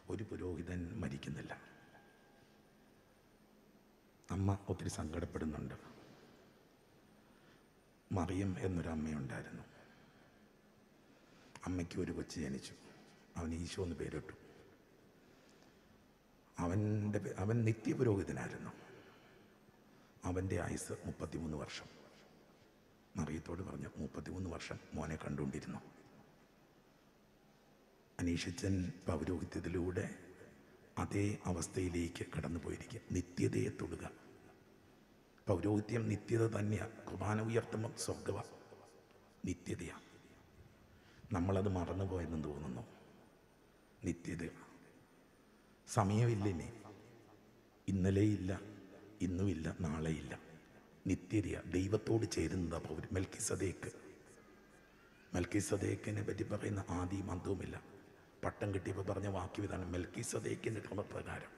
ഒരു പുരോഹിതൻ മരിക്കുന്നില്ല അമ്മ ഒത്തിരി സങ്കടപ്പെടുന്നുണ്ട് മറിയം എന്നൊരമ്മയുണ്ടായിരുന്നു അമ്മയ്ക്ക് ഒരു കൊച്ചു ജനിച്ചു അവൻ ഈശോ എന്ന് പേരിട്ടു അവൻ്റെ പേ- അവൻ നിത്യപുരോഹിതനായിരുന്നു അവൻ്റെ ആയുസ് മുപ്പത്തിമൂന്ന് വർഷം മറിയത്തോട് പറഞ്ഞു മുപ്പത്തിമൂന്ന് വർഷം മോനെ കണ്ടുകൊണ്ടിരുന്നു അനീഷച്ചൻ പൗരോഹിത്യത്തിലൂടെ അതേ അവസ്ഥയിലേക്ക് കടന്നു പോയിരിക്കുക നിത്യതയെ തൊടുക പൗരോഹിത്യം നിത്യത തന്നെയാണ് കുർബാന ഉയർത്തുമ്പം സ്വർഗവ നിത്യതയാണ് നമ്മളത് മറന്നുപോയെന്ന് തോന്നുന്നു നിത്യത സമയമില്ല ഇനി ഇന്നലെയില്ല ഇന്നുമില്ല നാളെയില്ല നിത്യതയ ദൈവത്തോട് ചേരുന്നതാ പൗര മെൽക്കിസതേക്ക് മെൽക്കിസതേക്കിനെ പറ്റി പറയുന്ന ആദ്യം അന്തവുമില്ല പട്ടം കിട്ടിയപ്പോൾ പറഞ്ഞ വാക്യം ഇതാണ് മെൽക്കിസതേക്കിൻ്റെ ക്രമപ്രകാരം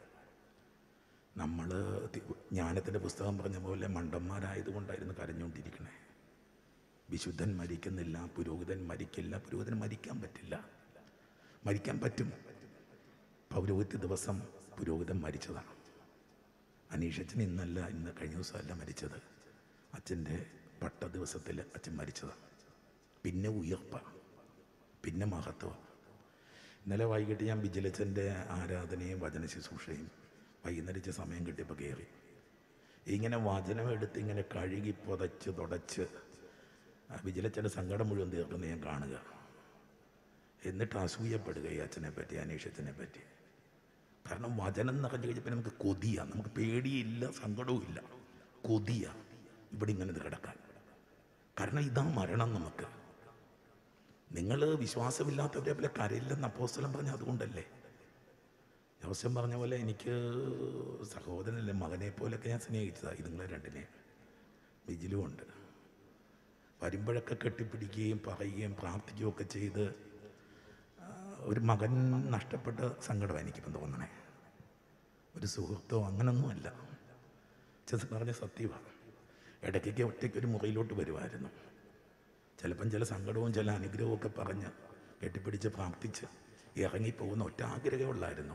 നമ്മൾ ജ്ഞാനത്തിൻ്റെ പുസ്തകം പറഞ്ഞ പോലെ മണ്ടന്മാരായതുകൊണ്ടായിരുന്നു കരഞ്ഞുകൊണ്ടിരിക്കണേ വിശുദ്ധൻ മരിക്കുന്നില്ല പുരോഹിതൻ മരിക്കില്ല പുരോഹിതൻ മരിക്കാൻ പറ്റില്ല മരിക്കാൻ പറ്റും പൗരോഹിത്യ ദിവസം പുരോഹിതൻ മരിച്ചതാണ് അനീഷച്ചൻ ഇന്നല്ല ഇന്ന് കഴിഞ്ഞ ദിവസമല്ല മരിച്ചത് അച്ഛൻ്റെ പട്ട ദിവസത്തിൽ അച്ഛൻ മരിച്ചതാണ് പിന്നെ ഉയർപ്പ പിന്നെ മഹത്വം ഇന്നലെ വൈകിട്ട് ഞാൻ വിജിലച്ചൻ്റെ ആരാധനയും വചന ശുശ്രൂഷയും വൈകുന്നേരിച്ച സമയം കിട്ടിയപ്പോൾ കയറി ഇങ്ങനെ വചനം എടുത്ത് ഇങ്ങനെ കഴുകി പുതച്ച് തുടച്ച് ആ വിജിലച്ചൻ്റെ സങ്കടം മുഴുവൻ തീർക്കുന്ന ഞാൻ കാണുക എന്നിട്ട് അസൂയപ്പെടുക ഈ അച്ഛനെ പറ്റി അനീഷച്ചനെ പറ്റി കാരണം വചനം നിറഞ്ഞു കഴിഞ്ഞപ്പോൾ നമുക്ക് കൊതിയാണ് നമുക്ക് പേടിയില്ല സങ്കടവും ഇല്ല കൊതിയ ഇവിടെ ഇങ്ങനെ ഇത് കിടക്കാൻ കാരണം ഇതാ മരണം നമുക്ക് നിങ്ങൾ വിശ്വാസമില്ലാത്തവരെ പോലെ കരയില്ലെന്ന് അപ്പോസ്തലം പറഞ്ഞ അതുകൊണ്ടല്ലേ ജോസ്യം പറഞ്ഞ പോലെ എനിക്ക് സഹോദരനല്ലേ മകനെ പോലൊക്കെ ഞാൻ സ്നേഹിച്ചതാണ് ഇതുങ്ങളെ രണ്ടിനെ വിജിലുമുണ്ട് വരുമ്പോഴൊക്കെ കെട്ടിപ്പിടിക്കുകയും പറയുകയും പ്രാർത്ഥിക്കുകയും ഒക്കെ ചെയ്ത് ആ, ഒരു മകൻ നഷ്ടപ്പെട്ട സങ്കടമാണ് എനിക്കിപ്പം തോന്നണേ ഒരു സുഹൃത്തോ അങ്ങനൊന്നുമല്ല ചെസ് പറഞ്ഞ സത്യമാണ് ഇടയ്ക്കൊക്കെ ഒറ്റയ്ക്ക് ഒരു മുറിയിലോട്ട് വരുമായിരുന്നു ചിലപ്പം ചില സങ്കടവും ചില അനുഗ്രഹവും ഒക്കെ പറഞ്ഞ് കെട്ടിപ്പിടിച്ച് പ്രാർത്ഥിച്ച് ഇറങ്ങിപ്പോകുന്ന ഒറ്റ ആഗ്രഹമുള്ളായിരുന്നു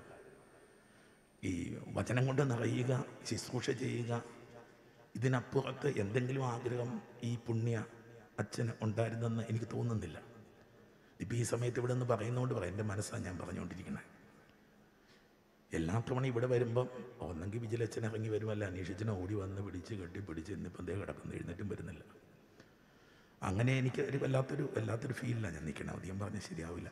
ഈ വചനം കൊണ്ട് നിറയുക ശുശ്രൂഷ ചെയ്യുക ഇതിനപ്പുറത്ത് എന്തെങ്കിലും ആഗ്രഹം ഈ പുണ്യ അച്ഛന് ഉണ്ടായിരുന്നെന്ന് എനിക്ക് തോന്നുന്നില്ല ഇപ്പം ഈ സമയത്ത് ഇവിടെ നിന്ന് പറയുന്നതുകൊണ്ട് പറയാം എൻ്റെ മനസ്സാണ് ഞാൻ പറഞ്ഞുകൊണ്ടിരിക്കുന്നത് എല്ലാ തവണ ഇവിടെ വരുമ്പം ഒന്നെങ്കിൽ വിജിലച്ഛൻ ഇറങ്ങി വരുമല്ല അന്വേഷിച്ചനെ ഓടി വന്ന് പിടിച്ച് കെട്ടി പിടിച്ച് ഇന്നിപ്പം ദേ കിടക്കുന്നു എഴുന്നേറ്റും വരുന്നില്ല അങ്ങനെ എനിക്ക് ഒരു വല്ലാത്തൊരു വല്ലാത്തൊരു ഫീലിലാണ് ഞാൻ നിൽക്കണം അധികം പറഞ്ഞാൽ ശരിയാവില്ല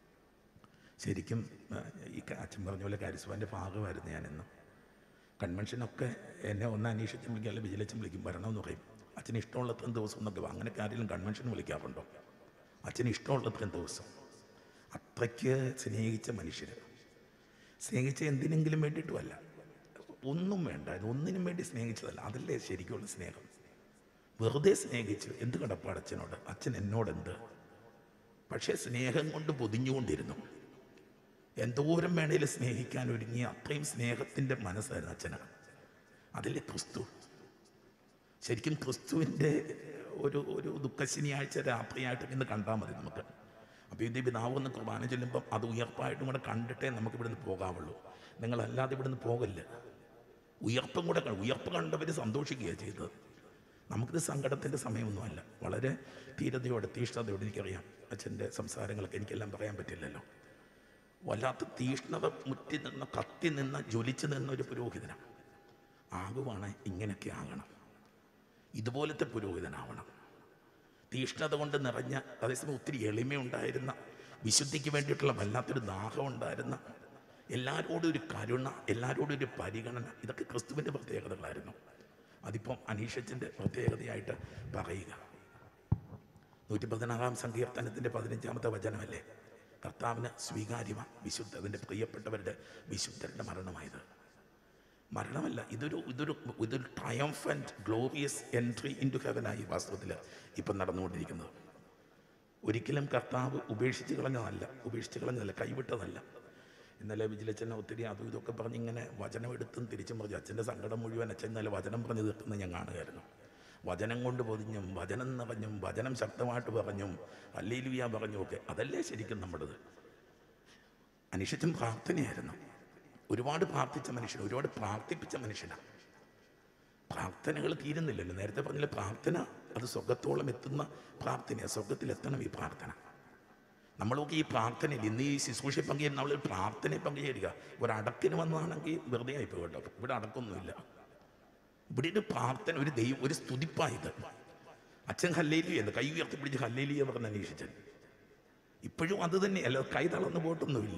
ശരിക്കും ആ, ഈ ക- അച്ഛൻ പറഞ്ഞ പോലെ കാരിസ്വാൻ്റെ ഭാഗമായിരുന്നു ഞാനെന്നും കൺവെൻഷനൊക്കെ എന്നെ ഒന്ന് അന്വേഷിച്ച് വിളിക്കും അല്ലെങ്കിൽ വിജിലച്ചും വിളിക്കും വരണമെന്ന് പറയും അച്ഛന് ഇഷ്ടമുള്ളത്രയും ദിവസം എന്നൊക്കെ പറയും. അങ്ങനെ ആരെങ്കിലും കൺവെൻഷൻ വിളിക്കാറുണ്ടോ അച്ഛന് ഇഷ്ടമുള്ളത്രയും ദിവസം അത്രയ്ക്ക് സ്നേഹിച്ച മനുഷ്യർ സ്നേഹിച്ച എന്തിനെങ്കിലും വേണ്ടിയിട്ടുമല്ല ഒന്നും വേണ്ട ഇത് ഒന്നിനും വേണ്ടി സ്നേഹിച്ചതല്ല അതല്ലേ ശരിക്കുള്ള സ്നേഹം വെറുതെ സ്നേഹിച്ചു എന്ത് കടപ്പാട് അച്ഛനോട് അച്ഛൻ എന്നോടെന്ത് പക്ഷേ സ്നേഹം കൊണ്ട് പൊതിഞ്ഞുകൊണ്ടിരുന്നു എന്തോരം വേണേലും സ്നേഹിക്കാൻ ഒരുങ്ങിയ അത്രയും സ്നേഹത്തിൻ്റെ മനസ്സായിരുന്നു അച്ഛന് അതിലെ ക്രിസ്തു ശരിക്കും ക്രിസ്തുവിൻ്റെ ഒരു ഒരു ദുഃഖശനിയാഴ്ച രാത്രിയായിട്ട് ഇന്ന് കണ്ടാൽ മതി നമുക്ക് അപ്പോൾ ഇത് പിതാവ് ഒന്ന് കുർബാന ചെല്ലുമ്പം അത് ഉയർപ്പായിട്ടും കൂടെ കണ്ടിട്ടേ നമുക്ക് ഇവിടുന്ന് പോകാവുള്ളൂ നിങ്ങളല്ലാതെ ഇവിടുന്ന് പോകല്ല ഉയർപ്പും കൂടെ കാണും. ഉയർപ്പ് കണ്ടവർ സന്തോഷിക്കുകയാണ് ചെയ്തത് നമുക്കിത് സങ്കടത്തിൻ്റെ സമയമൊന്നുമല്ല വളരെ ധീരതയോടെ തീഷ്ണതയോടെ എനിക്കറിയാം അച്ഛൻ്റെ സംസാരങ്ങളൊക്കെ എനിക്കെല്ലാം പറയാൻ പറ്റില്ലല്ലോ വല്ലാത്ത തീഷ്ണത മുറ്റി നിന്ന കത്തി നിന്ന ജ്വലിച്ച് നിന്ന ഒരു പുരോഹിതനാണ് ആകുവാണ് ഇങ്ങനെയൊക്കെ ആകണം ഇതുപോലത്തെ പുരോഹിതനാവണം തീഷ്ണത കൊണ്ട് നിറഞ്ഞ അതേസമയം ഒത്തിരി എളിമയുണ്ടായിരുന്ന വിശുദ്ധിക്ക് വേണ്ടിയിട്ടുള്ള വല്ലാത്തൊരു ദാഹം ഉണ്ടായിരുന്ന എല്ലാവരോടും ഒരു കരുണ എല്ലാവരോടും ഒരു പരിഗണന ഇതൊക്കെ ക്രിസ്തുവിൻ്റെ പ്രത്യേകതകളായിരുന്നു അതിപ്പം അനീഷച്ചൻ്റെ പ്രത്യേകതയായിട്ട് പറയുക നൂറ്റി പതിനാറാം സങ്കീർത്തനത്തിൻ്റെ പതിനഞ്ചാമത്തെ വചനമല്ലേ കർത്താവിന് സ്വീകാര്യമാണ് വിശുദ്ധ അതിൻ്റെ പ്രിയപ്പെട്ടവരുടെ വിശുദ്ധരുടെ മരണമായത് മരണമല്ല ഇതൊരു ഇതൊരു ഇതൊരു triumphant glorious entry in to ഹെവനായി വാസ്തവത്തിൽ ഇപ്പം നടന്നുകൊണ്ടിരിക്കുന്നത് ഒരിക്കലും കർത്താവ് ഉപേക്ഷിച്ച് കളഞ്ഞതല്ല ഉപേക്ഷിച്ച് കളഞ്ഞതല്ല കൈവിട്ടതല്ല ഇന്നലെ വിജിലച്ചനെ ഒത്തിരി അതും ഇതൊക്കെ പറഞ്ഞ് ഇങ്ങനെ വചനം എടുത്തും തിരിച്ചും പറഞ്ഞു അച്ഛൻ്റെ സങ്കടം മുഴുവൻ അച്ഛൻ ഇന്നലെ വചനം പറഞ്ഞ് തീർക്കുന്നത് ഞാൻ കാണുകയായിരുന്നു വചനം കൊണ്ട് പൊതിഞ്ഞും വചനം നിറഞ്ഞും വചനം ശക്തമായിട്ട് പറഞ്ഞും അല്ലേലുയ പറഞ്ഞും ഒക്കെ അതല്ലേ ശരിക്കും നമ്മുടേത് അനീഷച്ചൻ പ്രാർത്ഥനയായിരുന്നു ഒരുപാട് പ്രാർത്ഥിച്ച മനുഷ്യൻ ഒരുപാട് പ്രാർത്ഥിപ്പിച്ച മനുഷ്യനാണ് പ്രാർത്ഥനകൾ തീരുന്നില്ലല്ലോ നേരത്തെ പറഞ്ഞില്ല പ്രാർത്ഥന അത് സ്വർഗത്തോളം എത്തുന്ന പ്രാർത്ഥനയാണ് സ്വർഗത്തിലെത്തണം ഈ പ്രാർത്ഥന നമ്മളൊക്കെ ഈ പ്രാർത്ഥനയിൽ ഇന്ന് ഈ ശുശ്രൂഷ പങ്കുചേരുന്ന നമ്മൾ പ്രാർത്ഥനയെ പങ്കുചേരുക ഒരടക്കിന് വന്നതാണെങ്കിൽ വെറുതെ ആയിപ്പോ കേട്ടോ ഇവിടെ അടക്കൊന്നുമില്ല ഇവിടെ ഒരു പ്രാർത്ഥന ഒരു ദൈവം ഒരു സ്തുതിപ്പായത് അച്ഛൻ ഹല്ലേലി എന്ന് കൈ ഉയർത്തി പിടിച്ച് ഹല്ലേലി എന്ന് പറഞ്ഞ അന്വേഷിച്ചൻ ഇപ്പോഴും അത് തന്നെ അല്ല കൈ തളർന്നു പോയിട്ടൊന്നുമില്ല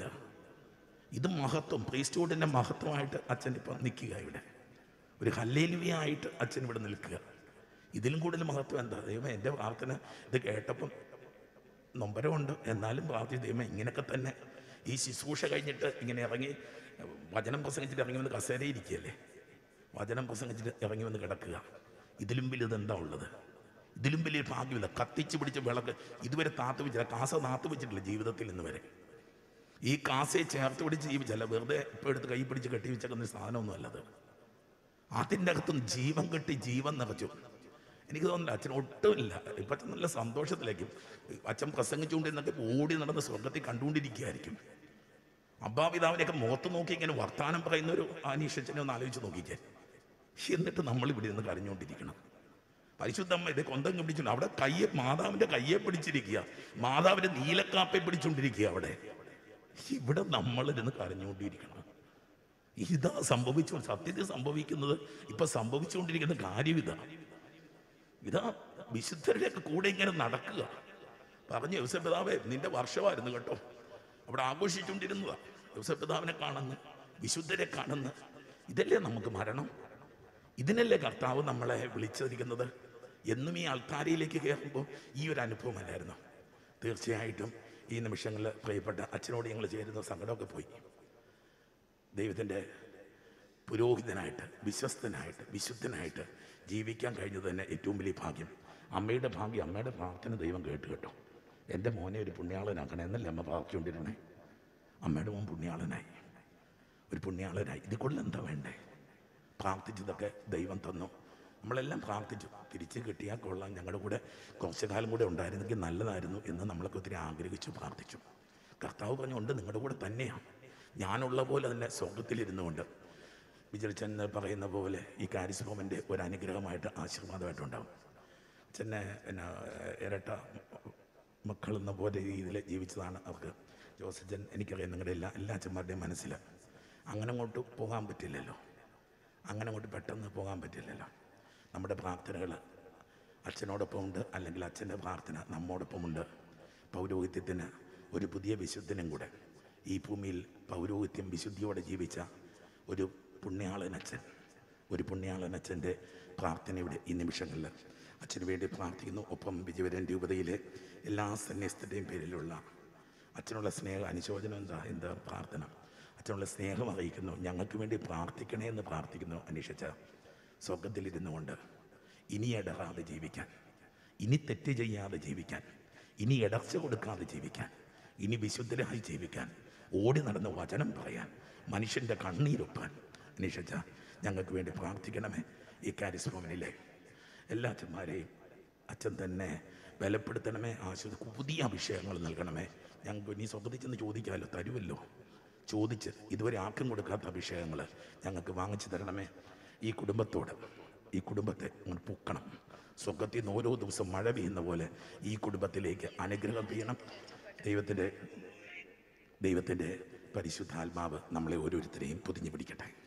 ഇത് മഹത്വം പ്രീസ്റ്റ്ഹുഡിൻ്റെ മഹത്വമായിട്ട് അച്ഛൻ ഇപ്പം നിൽക്കുക ഇവിടെ ഒരു ഹല്ലേലുവിയായിട്ട് അച്ഛൻ ഇവിടെ നിൽക്കുക ഇതിലും കൂടുതൽ മഹത്വം എന്താ ദൈവം എൻ്റെ പ്രാർത്ഥന ഇത് കേട്ടപ്പം നൊമ്പരമുണ്ട് എന്നാലും പ്രാർത്ഥിച്ചു ദൈവം ഇങ്ങനെയൊക്കെ തന്നെ ഈ ശുശ്രൂഷ കഴിഞ്ഞിട്ട് ഇങ്ങനെ ഇറങ്ങി വചനം പ്രസംഗിച്ചിട്ട് ഇറങ്ങി വന്ന് കസേരയിരിക്കുകയല്ലേ വചനം പ്രസംഗിച്ചിട്ട് ഇറങ്ങി വന്ന് കിടക്കുക ഇതിലും വലുത് എന്താ ഉള്ളത് ഇതിലും വലിയ ഭാഗ്യമില്ല കത്തിച്ച് പിടിച്ച വിളക്ക് ഇതുവരെ താത്ത് വെച്ചില്ല കാസ താത്ത് വെച്ചിട്ടില്ല ജീവിതത്തിൽ ഇന്ന് വരെ ഈ കാസയെ ചേർത്ത് പിടിച്ച് ജീവിച്ചല്ല വെറുതെ ഇപ്പോൾ എടുത്ത് കൈ പിടിച്ച് കെട്ടി വെച്ചേക്കുന്ന സാധനമൊന്നും അല്ലത് അതിൻ്റെ അകത്തും ജീവൻ കെട്ടി ജീവൻ നിറച്ചു എനിക്ക് തോന്നുന്നില്ല അച്ഛൻ ഒട്ടുമില്ല ഇപ്പം അച്ഛൻ നല്ല സന്തോഷത്തിലേക്കും അച്ഛൻ പ്രസംഗിച്ചുകൊണ്ടിരുന്നൊക്കെ ഓടി നടന്ന് സ്വർഗത്തിൽ കണ്ടുകൊണ്ടിരിക്കുകയായിരിക്കും അബ്ബാപിതാവിനെയൊക്കെ മുഖത്ത് നോക്കി ഇങ്ങനെ വർത്താനം പറയുന്ന ഒരു അനീഷച്ചനെ ഒന്ന് ആലോചിച്ച് നോക്കിക്കേ എന്നിട്ട് നമ്മൾ ഇവിടെ നിന്ന് കരഞ്ഞുകൊണ്ടിരിക്കണം പരിശുദ്ധമ്മ ഇത് കൊന്തം പിടിച്ചു അവിടെ കയ്യെ മാതാവിന്റെ കയ്യെ പിടിച്ചിരിക്കുക മാതാവിന്റെ നീലക്കാപ്പെ പിടിച്ചുകൊണ്ടിരിക്കുക അവിടെ ഇവിടെ നമ്മളിരുന്ന് കരഞ്ഞുകൊണ്ടിരിക്കണം ഇതാ സംഭവിച്ചു സത്യത്തിൽ സംഭവിക്കുന്നത് ഇപ്പൊ സംഭവിച്ചുകൊണ്ടിരിക്കുന്ന കാര്യം ഇതാ ഇതാ വിശുദ്ധരുടെയൊക്കെ കൂടെ ഇങ്ങനെ നടക്കുക പറഞ്ഞു യോസപിതാവേ നിന്റെ വർഷമായിരുന്നു കേട്ടോ അവിടെ ആഘോഷിച്ചുകൊണ്ടിരുന്നതാ യോസപിതാവിനെ കാണുന്നു വിശുദ്ധരെ കാണുന്നു ഇതല്ലേ നമുക്ക് മരണം ഇതിനല്ലേ കർത്താവ് നമ്മളെ വിളിച്ചിരിക്കുന്നത് എന്നും ഈ അൾത്താരയിലേക്ക് കയറുമ്പോൾ ഈ ഒരു അനുഭവമല്ലായിരുന്നു തീർച്ചയായിട്ടും ഈ നിമിഷങ്ങളിൽ പ്രിയപ്പെട്ട അച്ഛനോട് ഞങ്ങൾ ചേരുന്ന സങ്കടമൊക്കെ പോയി ദൈവത്തിൻ്റെ പുരോഹിതനായിട്ട് വിശ്വസ്തനായിട്ട് വിശുദ്ധനായിട്ട് ജീവിക്കാൻ കഴിഞ്ഞത് തന്നെ ഏറ്റവും വലിയ ഭാഗ്യം അമ്മയുടെ ഭാഗ്യം അമ്മയുടെ പ്രാർത്ഥന ദൈവം കേട്ട് കേട്ടോ എൻ്റെ മോനെ ഒരു പുണ്യാളനാക്കണേ എന്നല്ലേ അമ്മ പ്രാർത്ഥിച്ചുകൊണ്ടിരുന്നേ അമ്മയുടെ മോൻ പുണ്യാളനായി ഒരു പുണ്യാളനായി ഇത് കൊള്ള എന്താ വേണ്ടേ പ്രാർത്ഥിച്ചതൊക്കെ ദൈവം തന്നു നമ്മളെല്ലാം പ്രാർത്ഥിച്ചു തിരിച്ച് കിട്ടിയാൽ കൊള്ളാം ഞങ്ങളുടെ കൂടെ കുറച്ചു കാലം കൂടെ ഉണ്ടായിരുന്നെങ്കിൽ നല്ലതായിരുന്നു എന്ന് നമ്മളൊക്കെ ഒത്തിരി ആഗ്രഹിച്ചു പ്രാർത്ഥിച്ചു കർത്താവ് പറഞ്ഞുകൊണ്ട് നിങ്ങളുടെ കൂടെ തന്നെയാണ് ഞാനുള്ള പോലെ തന്നെ സ്വർഗത്തിലിരുന്നുകൊണ്ട് വിചാരിച്ചൻ പറയുന്ന പോലെ ഈ കാരിസ്മോമൻ്റെ ഒരു അനുഗ്രഹമായിട്ട് ആശീർവാദമായിട്ടുണ്ടാവും അച്ഛനെ പിന്നെ ഇരട്ട മക്കളെന്ന പോലെ രീതിയിൽ ജീവിച്ചതാണ് അവർക്ക് ജോസച്ചൻ എനിക്കറിയാം നിങ്ങളുടെ എല്ലാ എല്ലാ അച്ഛന്മാരുടെയും മനസ്സിൽ അങ്ങനെ അങ്ങോട്ട് പോകാൻ പറ്റില്ലല്ലോ അങ്ങനെ അങ്ങോട്ട് പെട്ടെന്ന് പോകാൻ പറ്റില്ലല്ലോ നമ്മുടെ പ്രാർത്ഥനകൾ അച്ഛനോടൊപ്പം ഉണ്ട് അല്ലെങ്കിൽ അച്ഛൻ്റെ പ്രാർത്ഥന നമ്മോടൊപ്പമുണ്ട് പൗരോഹിത്യത്തിന് ഒരു പുതിയ വിശുദ്ധനും കൂടെ ഈ ഭൂമിയിൽ പൗരോഹിത്യം വിശുദ്ധിയോടെ ജീവിച്ച ഒരു പുണ്യാളനച്ഛൻ ഒരു പുണ്യാളനച്ഛൻ്റെ പ്രാർത്ഥനയുടെ ഈ നിമിഷങ്ങളിൽ അച്ഛന് വേണ്ടി പ്രാർത്ഥിക്കുന്നു ഒപ്പം വിജയവരൻ രൂപതയിലെ എല്ലാ സന്യസ്തരുടെയും പേരിലുള്ള അച്ഛനുള്ള സ്നേഹ അനുശോചനം എന്താ എന്താ പ്രാർത്ഥന അച്ഛനുള്ള സ്നേഹം അറിയിക്കുന്നു ഞങ്ങൾക്ക് വേണ്ടി പ്രാർത്ഥിക്കണേ എന്ന് പ്രാർത്ഥിക്കുന്നു അന്വേഷിച്ച സ്വർഗത്തിലിരുന്നു കൊണ്ട് ഇനി ഇടറാതെ ജീവിക്കാൻ ഇനി തെറ്റ് ചെയ്യാതെ ജീവിക്കാൻ ഇനി ഇടർച്ച കൊടുക്കാതെ ജീവിക്കാൻ ഇനി വിശുദ്ധരായി ജീവിക്കാൻ ഓടി നടന്ന് വചനം പറയാൻ മനുഷ്യൻ്റെ കണ്ണീരൊപ്പാൻ അന്വേഷിച്ച ഞങ്ങൾക്ക് വേണ്ടി പ്രാർത്ഥിക്കണമേ ഈ കാരിസ്മോമിനിലെ എല്ലാ അച്ഛന്മാരെയും അച്ഛൻ തന്നെ ബലപ്പെടുത്തണമേ ആശ്വസ പുതിയ അഭിഷേകങ്ങൾ നൽകണമേ ഞങ്ങൾക്ക് ഇനി സ്വന്തത്തിൽ ചെന്ന് ചോദിക്കാമല്ലോ തരുമല്ലോ ചോദിച്ച് ഇതുവരെ ആർക്കും കൊടുക്കാത്ത അഭിഷേകങ്ങൾ ഞങ്ങൾക്ക് വാങ്ങിച്ചു തരണമേ ഈ കുടുംബത്തോട് ഈ കുടുംബത്തെ അങ്ങ് പൂക്കണം സ്വർഗത്തിൽ നിന്ന് ഓരോ ദിവസം മഴ പെയ്യുന്ന പോലെ ഈ കുടുംബത്തിലേക്ക് അനുഗ്രഹം പെയ്യണം ദൈവത്തിൻ്റെ ദൈവത്തിൻ്റെ പരിശുദ്ധാത്മാവ് നമ്മളെ ഓരോരുത്തരെയും പൊതിഞ്ഞു പിടിക്കട്ടെ